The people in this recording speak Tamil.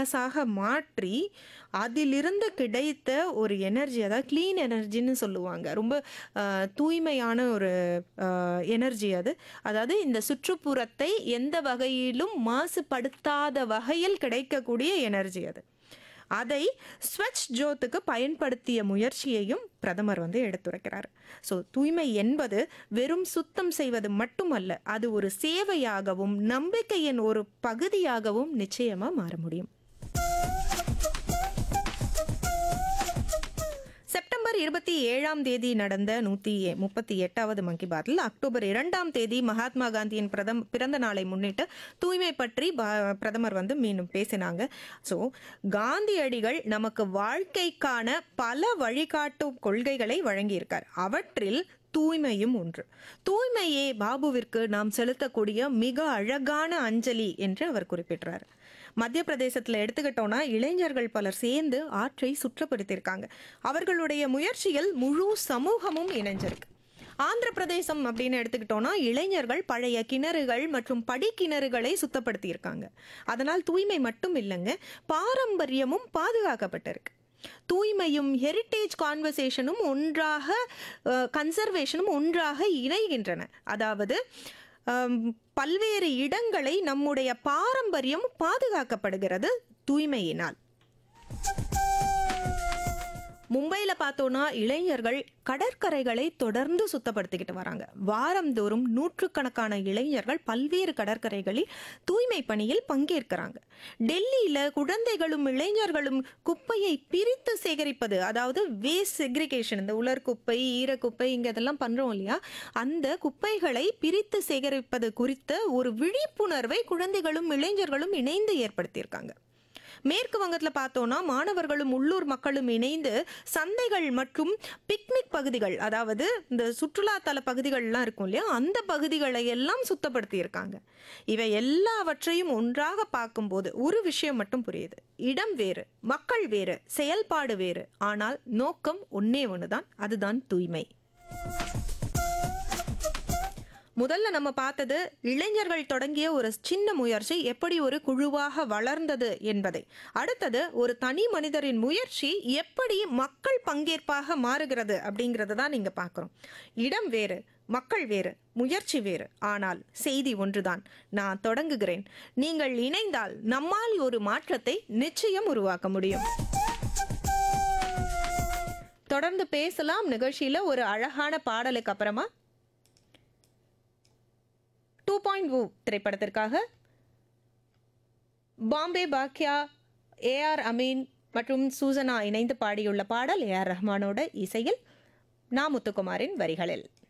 பயோகேஸாக மாற்றி அதிலிருந்து கிடைத்த ஒரு எனர்ஜி அதாவது க்ளீன் எனர்ஜின்னு சொல்லுவாங்க ரொம்ப அஹ், தூய்மையான ஒரு எனர்ஜி அது அதாவது இந்த சுற்றுப்புறத்தை எந்த வகையிலும் மாசுபடுத்தாத வகையில் கிடைக்கக்கூடிய எனர்ஜி அது அதை ஸ்வச் ஜோத்துக்கு பயன்படுத்திய முயற்சியையும் பிரதமர் வந்து எடுத்துரைக்கிறார் ஸோ தூய்மை என்பது வெறும் சுத்தம் செய்வது மட்டுமல்ல அது ஒரு சேவையாகவும் நம்பிக்கையின் ஒரு பகுதியாகவும் நிச்சயமா மாற முடியும் செப்டம்பர் இருபத்தி ஏழாம் தேதி நடந்த நூற்றி முப்பத்தி எட்டாவது மன் கி பாத்தில் அக்டோபர் இரண்டாம் தேதி மகாத்மா காந்தியின் பிரதம் பிறந்த நாளை முன்னிட்டு தூய்மை பற்றி பா- பிரதமர் வந்து மீண்டும் பேசினாங்க ஸோ காந்தியடிகள் நமக்கு வாழ்க்கைக்கான பல வழிகாட்டும் கொள்கைகளை வழங்கியிருக்கார் அவற்றில் தூய்மையும் ஒன்று தூய்மையே பாபுவிற்கு நாம் செலுத்தக்கூடிய மிக அழகான அஞ்சலி என்று அவர் குறிப்பிட்டார் மத்திய பிரதேசத்தில் எடுத்துக்கிட்டோம்னா இளைஞர்கள் பலர் சேர்ந்து ஆற்றை சுற்றப்படுத்தியிருக்காங்க அவர்களுடைய முயற்சியில் முழு சமூகமும் இணைஞ்சிருக்கு ஆந்திர பிரதேசம் அப்படின்னு எடுத்துக்கிட்டோம்னா இளைஞர்கள் பழைய கிணறுகள் மற்றும் படிக்கிணறுகளை சுத்தப்படுத்தியிருக்காங்க அதனால் தூய்மை மட்டும் இல்லைங்க பாரம்பரியமும் பாதுகாக்கப்பட்டிருக்கு தூய்மையும் ஹெரிட்டேஜ் கான்வர்சேஷனும் ஒன்றாக கன்சர்வேஷனும் ஒன்றாக இணைகின்றன அதாவது அம், பல்வேறு இடங்களை நம்முடைய பாரம்பரியம் பாதுகாக்கப்படுகிறது தூய்மையினால் மும்பையில் பார்த்தோன்னா இளைஞர்கள் கடற்கரைகளை தொடர்ந்து சுத்தப்படுத்திக்கிட்டு வராங்க வாரந்தோறும் நூற்றுக்கணக்கான இளைஞர்கள் பல்வேறு கடற்கரைகளில் தூய்மை பணியில் பங்கேற்கிறாங்க டெல்லியில் குழந்தைகளும் இளைஞர்களும் குப்பையை பிரித்து சேகரிப்பது அதாவது வேஸ்ட் செக்ரிகேஷன் இந்த உலர் குப்பை ஈரக்குப்பை இங்கே இதெல்லாம் பண்ணுறோம் இல்லையா அந்த குப்பைகளை பிரித்து சேகரிப்பது குறித்த ஒரு விழிப்புணர்வை குழந்தைகளும் இளைஞர்களும் இணைந்து ஏற்படுத்தியிருக்காங்க மேற்கு வங்கத்தில் பார்த்தோம்னா மாணவர்களும் உள்ளூர் மக்களும் இணைந்து சந்தைகள் மற்றும் பிக்னிக் பகுதிகள் அதாவது இந்த சுற்றுலாத்தல பகுதிகள்லாம் இருக்கும் இல்லையா அந்த பகுதிகளை எல்லாம் சுத்தப்படுத்தி இருக்காங்க இவை எல்லாவற்றையும் ஒன்றாக பார்க்கும்போது ஒரு விஷயம் மட்டும் புரியுது இடம் வேறு மக்கள் வேறு செயல்பாடு வேறு ஆனால் நோக்கம் ஒன்னே ஒன்று அதுதான் தூய்மை முதல்ல நம்ம பார்த்தது இளைஞர்கள் தொடங்கிய ஒரு சின்ன முயற்சி எப்படி ஒரு குழுவாக வளர்ந்தது என்பதை அடுத்தது ஒரு தனி மனிதரின் முயற்சி எப்படி மக்கள் பங்கேற்பாக மாறுகிறது அப்படிங்கிறத தான் நீங்க பார்க்குறோம் இடம் வேறு மக்கள் வேறு முயற்சி வேறு ஆனால் செய்தி ஒன்றுதான் நான் தொடங்குகிறேன் நீங்கள் இணைந்தால் நம்மால் ஒரு மாற்றத்தை நிச்சயம் உருவாக்க முடியும் தொடர்ந்து பேசலாம் நிகழ்ச்சியில ஒரு அழகான பாடலுக்கு அப்புறமா டூ பாயிண்ட் ஓ திரைப்படத்திற்காக பாம்பே பாக்யா ஏஆர் அமீன் மற்றும் சூசனா இணைந்து பாடியுள்ள பாடல் ஏஆர் ரஹ்மானோட இசையில் நா முத்துக்குமாரின் வரிகளில்